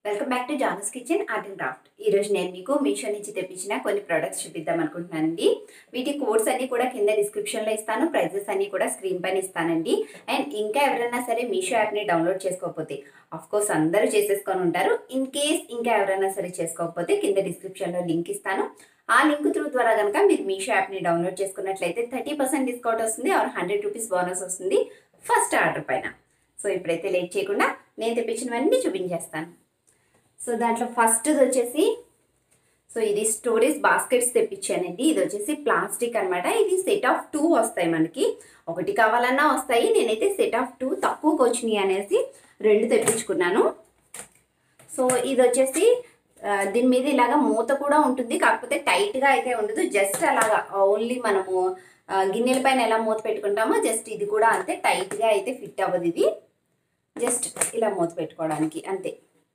welcome back to జానస్ kitchen art and craft ఈ రోజు నేను మీకు మీషో నుంచి తెప్పించిన కొన్ని ప్రొడక్ట్స్ చూపిద్దాం అనుకుంటున్నానండి వీటి కోడ్స్ అన్ని కూడా కింద డిస్క్రిప్షన్లో ఇస్తాను ప్రైజెస్ అన్ని కూడా స్క్రీన్ పైన ఇస్తానండి అండ్ ఇంకా ఎవరైనా సరే మీషో యాప్ని డౌన్లోడ్ చేసుకోకపోతే అఫ్ కోర్స్ అందరూ చేసేసుకొని ఉంటారు ఇన్ కేస్ ఇంకా ఎవరైనా సరే చేసుకోకపోతే కింద డిస్క్రిప్షన్లో లింక్ ఇస్తాను ఆ లింక్ త్రూ ద్వారా కనుక మీరు మీషో యాప్ని డౌన్లోడ్ చేసుకున్నట్లయితే థర్టీ పర్సెంట్ డిస్కౌంట్ వస్తుంది ఆర్ హండ్రెడ్ రూపీస్ బోనస్ వస్తుంది ఫస్ట్ ఆర్డర్ పైన సో ఇప్పుడైతే లేట్ చేయకుండా నేను తెప్పించినవన్నీ చూపించేస్తాను సో దాంట్లో ఫస్ట్ వచ్చేసి సో ఇది స్టోరేజ్ బాస్కెట్స్ తెప్పించానండి ఇది వచ్చేసి ప్లాస్టిక్ అన్నమాట ఇది సెట్ ఆఫ్ టూ వస్తాయి మనకి ఒకటి కావాలన్నా వస్తాయి నేనైతే సెట్ ఆఫ్ టూ తక్కువకి వచ్చినాయి అనేసి రెండు తెప్పించుకున్నాను సో ఇది వచ్చేసి ఆ, దీని మీద ఇలాగా మూత కూడా ఉంటుంది కాకపోతే టైట్గా అయితే ఉండదు జస్ట్ అలాగా ఓన్లీ మనము ఆ, గిన్నెల పైన ఎలా మూత పెట్టుకుంటామో జస్ట్ ఇది కూడా అంతే టైట్గా అయితే ఫిట్ అవ్వదు ఇది జస్ట్ ఇలా మూత పెట్టుకోవడానికి అంతే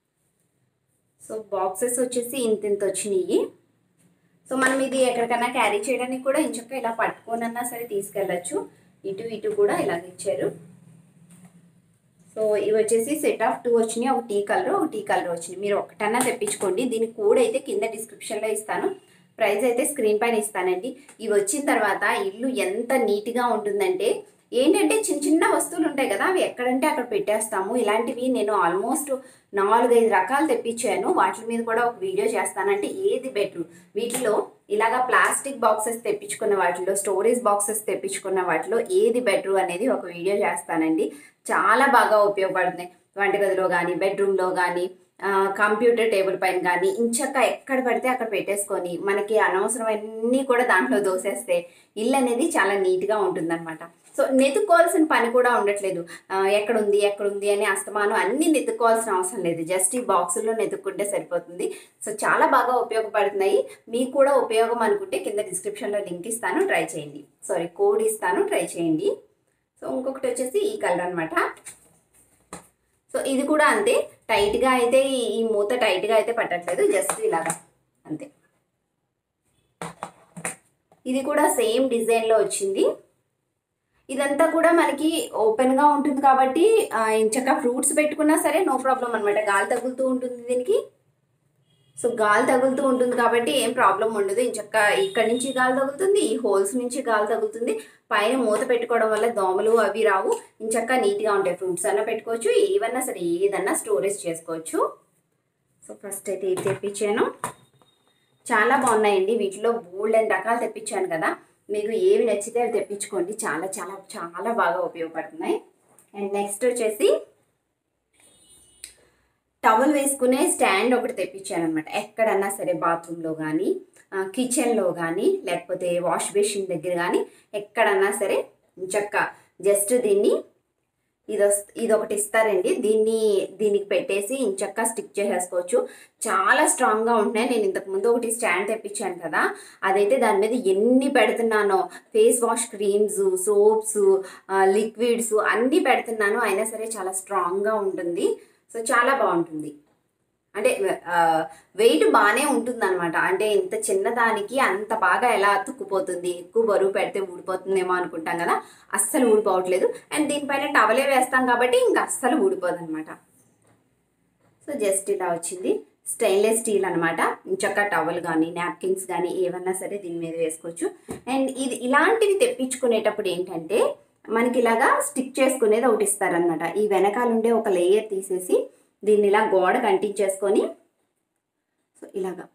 సో బాక్సెస్ వచ్చేసి ఇంత ఇంత వచ్చినాయి సో మనం ఇది ఎక్కడికైనా క్యారీ చేయడానికి కూడా ఇంచక్క ఇలా పట్టుకోనన్నా సరే తీసుకెళ్ళచ్చు ఇటు ఇటు కూడా ఇలాగ ఇచ్చారు సో ఇవి వచ్చేసి సెట్ ఆఫ్ టూ వచ్చినాయి ఒక టీ కలర్ ఒక టీ కలర్ వచ్చినాయి మీరు ఒకటన్నా తెప్పించుకోండి దీని కోడ్ అయితే కింద డిస్క్రిప్షన్లో ఇస్తాను ప్రైస్ అయితే స్క్రీన్ పైన ఇస్తానండి ఇవి వచ్చిన తర్వాత ఇల్లు ఎంత నీట్గా ఉంటుందంటే ఏంటంటే చిన్న చిన్న వస్తువులు ఉంటాయి కదా అవి ఎక్కడంటే అక్కడ పెట్టేస్తాము ఇలాంటివి నేను ఆల్మోస్ట్ నాలుగైదు రకాలు తెప్పించాను వాటి మీద కూడా ఒక వీడియో చేస్తానంటే ఏది బెటర్ వీటిలో ఇలాగా ప్లాస్టిక్ బాక్సెస్ తెప్పించుకున్న వాటిలో స్టోరేజ్ బాక్సెస్ తెప్పించుకున్న వాటిలో ఏది బెటర్ అనేది ఒక వీడియో చేస్తానండి చాలా బాగా ఉపయోగపడుతున్నాయి వంటగదిలో కానీ బెడ్రూమ్లో కానీ కంప్యూటర్ టేబుల్ పైన కానీ ఇంచక్క ఎక్కడ పడితే అక్కడ పెట్టేసుకొని మనకి అనవసరమన్నీ కూడా దాంట్లో దోసేస్తే ఇల్లు అనేది చాలా నీట్గా ఉంటుందన్నమాట సో నెతుక్కోవాల్సిన పని కూడా ఉండట్లేదు ఆ, ఎక్కడుంది ఎక్కడుంది అని అస్తమానం అన్ని నెతుక్కోవాల్సిన అవసరం లేదు జస్ట్ ఈ బాక్సుల్లో నెతుక్కుంటే సరిపోతుంది సో చాలా బాగా ఉపయోగపడుతున్నాయి మీకు కూడా ఉపయోగం అనుకుంటే కింద డిస్క్రిప్షన్లో లింక్ ఇస్తాను ట్రై చేయండి సారీ కోడ్ ఇస్తాను ట్రై చేయండి సో ఇంకొకటి వచ్చేసి ఈ కలర్ అనమాట సో ఇది కూడా అంతే టైట్గా అయితే ఈ- ఈ మూత టైట్గా అయితే పట్టట్లేదు జస్ట్ ఇలాగా అంతే ఇది కూడా సేమ్ డిజైన్లో వచ్చింది ఇదంతా కూడా మనకి ఓపెన్గా ఉంటుంది కాబట్టి ఆ, ఇంచక్క ఫ్రూట్స్ పెట్టుకున్నా సరే నో ప్రాబ్లం అనమాట గాలి తగులుతూ ఉంటుంది దీనికి సో గాలి తగులుతూ ఉంటుంది కాబట్టి ఏం ప్రాబ్లం ఉండదు ఇంచక్క ఇక్కడ నుంచి గాలి తగులుతుంది ఈ హోల్స్ నుంచి గాలి తగులుతుంది పైన మూత పెట్టుకోవడం వల్ల దోమలు అవి రావు ఇంచక్క నీట్గా ఉంటాయి ఫ్రూట్స్ అన్నా పెట్టుకోవచ్చు ఏవన్నా సరే ఏదన్నా స్టోరేజ్ చేసుకోవచ్చు సో ఫస్ట్ అయితే ఇది తెప్పించాను చాలా బాగున్నాయండి వీటిలో బోల్డ్ అండ్ రకాలు తెప్పించాను కదా మీకు ఏవి నచ్చితే అవి తెప్పించుకోండి చాలా చాలా చాలా బాగా ఉపయోగపడుతున్నాయి అండ్ నెక్స్ట్ వచ్చేసి టవల్ వేసుకునే స్టాండ్ ఒకటి తెప్పించాను అనమాట ఎక్కడన్నా సరే బాత్రూంలో కానీ కిచెన్లో కానీ లేకపోతే వాష్ బేసిన్ దగ్గర కానీ ఎక్కడన్నా సరే చక్క జస్ట్ దీన్ని ఇది వస్- ఇది ఒకటి ఇస్తారండి దీన్ని దీనికి పెట్టేసి ఇంచక్క స్టిక్ చేసేసుకోవచ్చు చాలా స్ట్రాంగ్గా ఉంటున్నాయి నేను ఇంతకు ముందు ఒకటి స్టాండ్ తెప్పించాను కదా అదైతే దాని మీద ఎన్ని పెడుతున్నానో face wash creams soaps liquids అన్నీ పెడుతున్నాను అయినా సరే చాలా స్ట్రాంగ్గా ఉంటుంది సో చాలా బాగుంటుంది అంటే వెయిట్ బాగానే ఉంటుంది అనమాట అంటే ఇంత చిన్నదానికి అంత బాగా ఎలా అతుక్కుపోతుంది ఎక్కువ బరువు పెడితే ఊడిపోతుందేమో అనుకుంటాం కదా అస్సలు ఊడిపోవట్లేదు అండ్ దీనిపైన టవలే వేస్తాం కాబట్టి ఇంకా అస్సలు ఊడిపోదు అనమాట సో జస్ట్ ఇలా వచ్చింది స్టెయిన్లెస్ స్టీల్ అనమాట చక్క టవల్ కానీ నాప్కిన్స్ కానీ ఏమన్నా సరే దీని మీద వేసుకోవచ్చు అండ్ ఇది ఇలాంటివి తెప్పించుకునేటప్పుడు ఏంటంటే మనకి ఇలాగా స్టిక్ చేసుకునేది ఒకటి ఇస్తారనమాట ఈ వెనకాల ఉండే ఒక లేయర్ తీసేసి దీన్ని ఇలా గోడకు అంటించేసుకొని సో ఇలాగా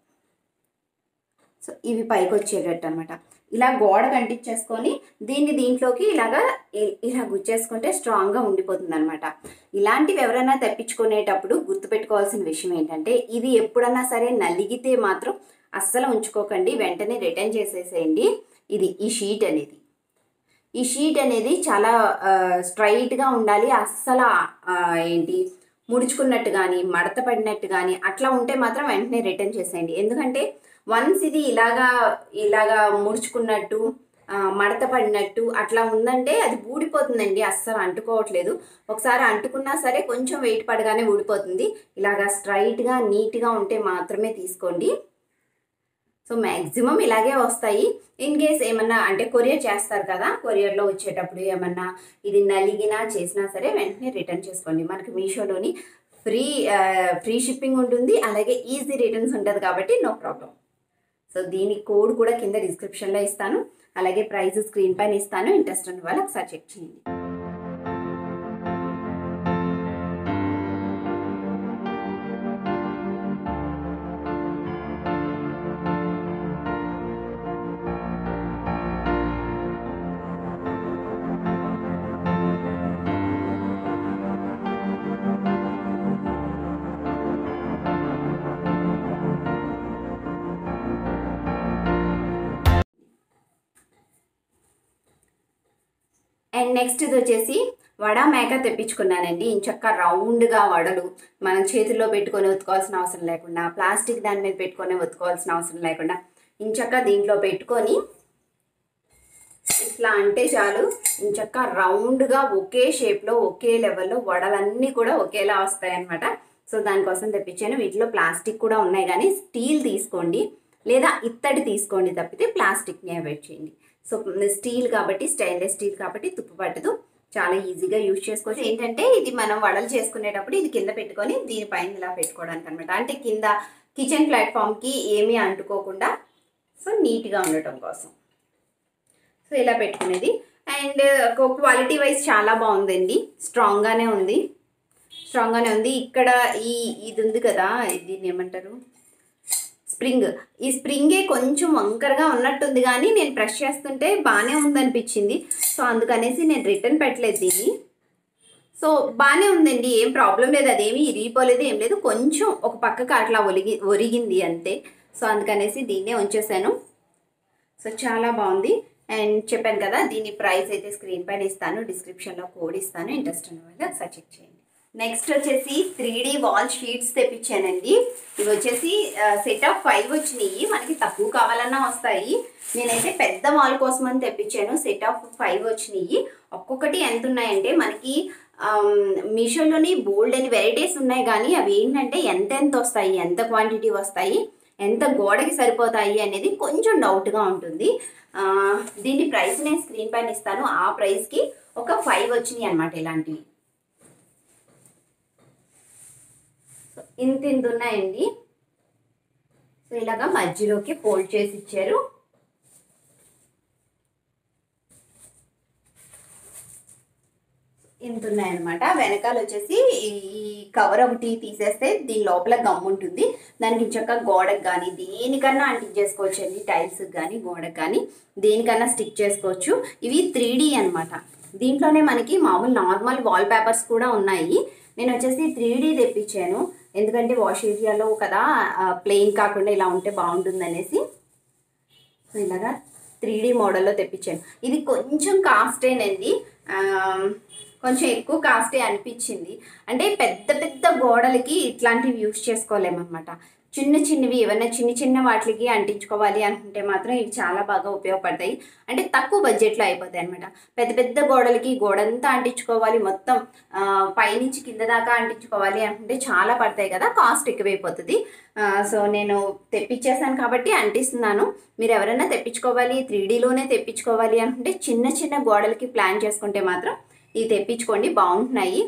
సో ఇవి పైకి వచ్చేటట్టు అనమాట ఇలా గోడకు అంటించేసుకొని దీన్ని దీంట్లోకి ఇలాగా ఇ- ఇలా గుచ్చేసుకుంటే స్ట్రాంగ్గా ఉండిపోతుంది అనమాట ఇలాంటివి ఎవరైనా తెప్పించుకునేటప్పుడు గుర్తుపెట్టుకోవాల్సిన విషయం ఏంటంటే ఇది ఎప్పుడన్నా సరే నలిగితే మాత్రం అస్సలు ఉంచుకోకండి వెంటనే రిటర్న్ చేసేసేయండి ఇది ఈ షీట్ అనేది ఈ షీట్ అనేది చాలా స్ట్రైట్గా ఉండాలి అస్సలు ఆ, ఏంటి ముడుచుకున్నట్టు కానీ మడత పడినట్టు కానీ అట్లా ఉంటే మాత్రం వెంటనే రిటర్న్ చేసేయండి ఎందుకంటే వన్స్ ఇది ఇలాగా ఇలాగా ముడుచుకున్నట్టు ఆ, మడత పడినట్టు అట్లా ఉందంటే అది ఊడిపోతుందండి అస్సలు అంటుకోవట్లేదు ఒకసారి అంటుకున్నా సరే కొంచెం వెయిట్ పడగానే ఊడిపోతుంది ఇలాగా స్ట్రైట్గా నీట్గా ఉంటే మాత్రమే తీసుకోండి సో మ్యాక్సిమం ఇలాగే వస్తాయి ఇన్ కేస్ ఏమన్నా అంటే కొరియర్ చేస్తారు కదా కొరియర్లో వచ్చేటప్పుడు ఏమన్నా ఇది నలిగినా చేసినా సరే వెంటనే రిటర్న్ చేసుకోండి మనకి మీషోలోని ఫ్రీ ఫ్రీ షిప్పింగ్ ఉంటుంది అలాగే ఈజీ రిటర్న్స్ ఉంటుంది కాబట్టి నో ప్రాబ్లం సో దీని కోడ్ కూడా కింద డిస్క్రిప్షన్లో ఇస్తాను అలాగే ప్రైస్ స్క్రీన్ పైన ఇస్తాను ఇంట్రెస్ట్ ఉన్న వాళ్ళు ఒకసారి చెక్ చేయండి అండ్ నెక్స్ట్ ఇది వచ్చేసి వడ మేక తెప్పించుకున్నానండి ఇంచక్క రౌండ్గా వడలు మనం చేతుల్లో పెట్టుకొని ఉతుకోవాల్సిన అవసరం లేకుండా ప్లాస్టిక్ దాని మీద పెట్టుకొని ఉతుకోవాల్సిన అవసరం లేకుండా ఇంచక్క దీంట్లో పెట్టుకొని ఇట్లా అంటే చాలు ఇంచక్క రౌండ్గా ఒకే షేప్లో ఒకే లెవెల్లో వడలన్నీ కూడా ఒకేలా వస్తాయన్నమాట సో దానికోసం తెప్పించాను వీటిలో ప్లాస్టిక్ కూడా ఉన్నాయి కానీ స్టీల్ తీసుకోండి లేదా ఇత్తడి తీసుకోండి తప్పితే ప్లాస్టిక్ని అవాయిడ్ చేయండి సో స్టీల్ కాబట్టి స్టెయిన్లెస్ స్టీల్ కాబట్టి తుప్పు పట్టదు చాలా ఈజీగా యూజ్ చేసుకోవచ్చు ఏంటంటే ఇది మనం వడలు చేసుకునేటప్పుడు ఇది కింద పెట్టుకొని దీనిపైన ఇలా పెట్టుకోవడానికి అనమాట అంటే కింద కిచెన్ ప్లాట్ఫామ్కి ఏమీ అంటుకోకుండా సో నీట్గా ఉండటం కోసం సో ఇలా పెట్టుకునేది అండ్ క్వాలిటీ వైజ్ చాలా బాగుందండి స్ట్రాంగ్గానే ఉంది స్ట్రాంగ్గానే ఉంది ఇక్కడ ఈ ఇది ఉంది కదా దీన్ని ఏమంటారు స్ప్రింగ్ ఈ స్ప్రింగే కొంచెం వంకరగా ఉన్నట్టుంది కానీ నేను ప్రెస్ చేస్తుంటే బాగానే ఉందనిపించింది సో అందుకనేసి నేను రిటర్న్ పెట్టలేదు దీన్ని సో బాగానే ఉందండి ఏం ప్రాబ్లం లేదు అదేమి ఇరిగిపోలేదు ఏం లేదు కొంచెం ఒక పక్కకు అట్లా ఒలిగి ఒరిగింది అంతే సో అందుకనేసి దీన్నే ఉంచేసాను సో చాలా బాగుంది అండ్ చెప్పాను కదా దీని ప్రైస్ అయితే స్క్రీన్ పైన ఇస్తాను డిస్క్రిప్షన్లో కోడ్ ఇస్తాను ఇంట్రెస్ట్ ఉన్న వాళ్ళు ఒకసారి చెక్ చేయండి నెక్స్ట్ వచ్చేసి త్రీ డీ వాల్ షీట్స్ తెప్పించానండి ఇవి వచ్చేసి సెట్ ఆఫ్ ఫైవ్ వచ్చినాయి మనకి తక్కువ కావాలన్నా వస్తాయి నేనైతే పెద్ద వాల్ కోసం అని తెప్పించాను సెట్ ఆఫ్ ఫైవ్ వచ్చినాయి ఒక్కొక్కటి ఎంత ఉన్నాయంటే మనకి మీషోలోని బోల్డ్ అని వెరైటీస్ ఉన్నాయి కానీ అవి ఏంటంటే ఎంత ఎంత వస్తాయి ఎంత క్వాంటిటీ వస్తాయి ఎంత గోడకి సరిపోతాయి అనేది కొంచెం డౌట్గా ఉంటుంది ఆ, దీని ప్రైస్ నేను స్క్రీన్ పైన ఇస్తాను ఆ ప్రైస్కి ఒక ఫైవ్ వచ్చినాయి అనమాట ఇలాంటివి సో ఇంత ఇంత ఉన్నాయండి సో ఇలాగా మధ్యలోకి ఫోల్డ్ చేసి ఇచ్చారు ఇంత ఉన్నాయన్నమాట వెనకాల వచ్చేసి ఈ కవర్ ఒకటి తీసేస్తే దీని లోపల గమ్ ఉంటుంది దానికి చక్క గోడకు కానీ దేనికన్నా అంటించేసుకోవచ్చు అండి టైల్స్ కానీ గోడకు కానీ దేనికన్నా స్టిక్ చేసుకోవచ్చు ఇవి త్రీ డీ అనమాట దీంట్లోనే మనకి మామూలు నార్మల్ వాల్ పేపర్స్ కూడా ఉన్నాయి నేను వచ్చేసి త్రీ డీ తెప్పించాను ఎందుకంటే వాష్ ఏరియాలో కదా ప్లెయిన్ కాకుండా ఇలా ఉంటే బాగుంటుంది అనేసి సో ఇలాగా త్రీ డీ మోడల్లో తెప్పించాను ఇది కొంచెం కాస్టేనండి ఆ, కొంచెం ఎక్కువ కాస్టే అనిపించింది అంటే పెద్ద పెద్ద గోడలకి ఇట్లాంటివి యూస్ చేసుకోలేమన్నమాట చిన్న చిన్నవి ఏమైనా చిన్న చిన్న వాటికి అంటించుకోవాలి అనుకుంటే మాత్రం ఇవి చాలా బాగా ఉపయోగపడతాయి అంటే తక్కువ బడ్జెట్లో అయిపోతాయి అనమాట పెద్ద పెద్ద గోడలకి గోడంతా అంటించుకోవాలి మొత్తం ఆ, పైనుంచి కింద దాకా అంటించుకోవాలి అనుకుంటే చాలా పడతాయి కదా కాస్ట్ ఎక్కువైపోతుంది ఆ, సో నేను తెప్పించేసాను కాబట్టి అంటిస్తున్నాను మీరు ఎవరైనా తెప్పించుకోవాలి త్రీ డీలోనే తెప్పించుకోవాలి అనుకుంటే చిన్న చిన్న గోడలకి ప్లాన్ చేసుకుంటే మాత్రం ఇది తెప్పించుకోండి బాగుంటున్నాయి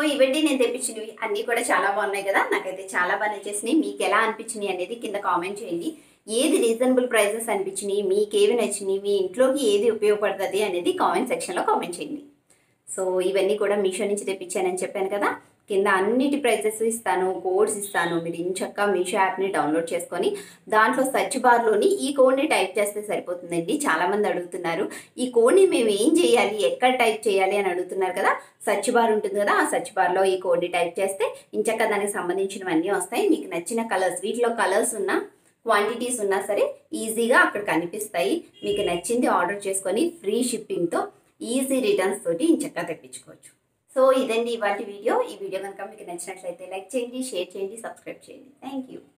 ఇవండి నేను తెప్పించినవి అన్నీ కూడా చాలా బాగున్నాయి కదా నాకైతే చాలా బాగా నచ్చేసినాయి మీకు ఎలా అనిపించినాయి అనేది కింద కామెంట్ చేయండి ఏది రీజనబుల్ ప్రైజెస్ అనిపించినాయి మీకు ఏవి నచ్చినాయి మీ ఇంట్లోకి ఏది ఉపయోగపడుతుంది అనేది కామెంట్ సెక్షన్లో కామెంట్ చేయండి సో ఇవన్నీ కూడా మీషో నుంచి తెప్పించానని చెప్పాను కదా కింద అన్నిటి ప్రైజెస్ ఇస్తాను కోడ్స్ ఇస్తాను మీరు ఇంచక్క మీషో యాప్ని డౌన్లోడ్ చేసుకొని దాంట్లో సర్చ్ బార్లోని ఈ కోడ్ని టైప్ చేస్తే సరిపోతుందండి చాలామంది అడుగుతున్నారు ఈ కోడ్ని మేము ఏం చేయాలి ఎక్కడ టైప్ చేయాలి అని అడుగుతున్నారు కదా సర్చ్ బార్ ఉంటుంది కదా ఆ సర్చ్ బార్లో ఈ కోడ్ని టైప్ చేస్తే ఇంచక్క దానికి సంబంధించినవన్నీ వస్తాయి మీకు నచ్చిన కలర్స్ వీటిలో కలర్స్ ఉన్న క్వాంటిటీస్ ఉన్నా సరే ఈజీగా అక్కడ కనిపిస్తాయి మీకు నచ్చింది ఆర్డర్ చేసుకొని ఫ్రీ షిప్పింగ్తో ఈజీ రిటర్న్స్ తోటి ఇంచక్క తెప్పించుకోవచ్చు సో ఇదండి ఇవాళ వీడియో ఈ వీడియో కనుక మీకు నచ్చినట్లయితే లైక్ చేయండి షేర్ చేయండి సబ్స్క్రైబ్ చేయండి థ్యాంక్ యూ